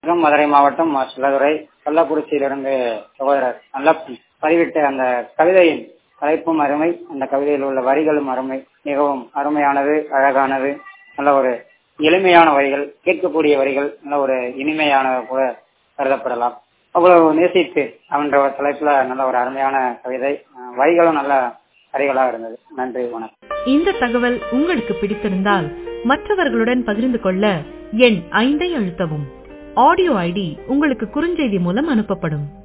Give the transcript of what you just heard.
வணக்கம் மதுரை மாவட்டம் மா சிலதுரை கள்ளக்குறிச்சியிலிருந்து சகோதரர் நல்ல பதிவிட்ட அந்த கவிதையின் தலைப்பும் அருமை அந்த கவிதையில் உள்ள வரிகளும் அருமை மிகவும் அருமையானது அழகானது நல்ல ஒரு எளிமையான வரிகள் கேட்கக்கூடிய வரிகள் நல்ல ஒரு இனிமையான கூட கருதப்படலாம் அவ்வளவு நேசித்து அப்படின்ற ஒரு தலைப்புல நல்ல ஒரு அருமையான கவிதை அஹ் வரிகளும் நல்ல வரிகளாக இருந்தது நன்றி வணக்கம் இந்த தகவல் உங்களுக்கு பிடித்திருந்தால் மற்றவர்களுடன் பகிர்ந்து கொள்ள எண் ஐந்தை அழுத்தவும் ஆடியோ ஐடி உங்களுக்கு குறுஞ்செய்தி மூலம் அனுப்பப்படும்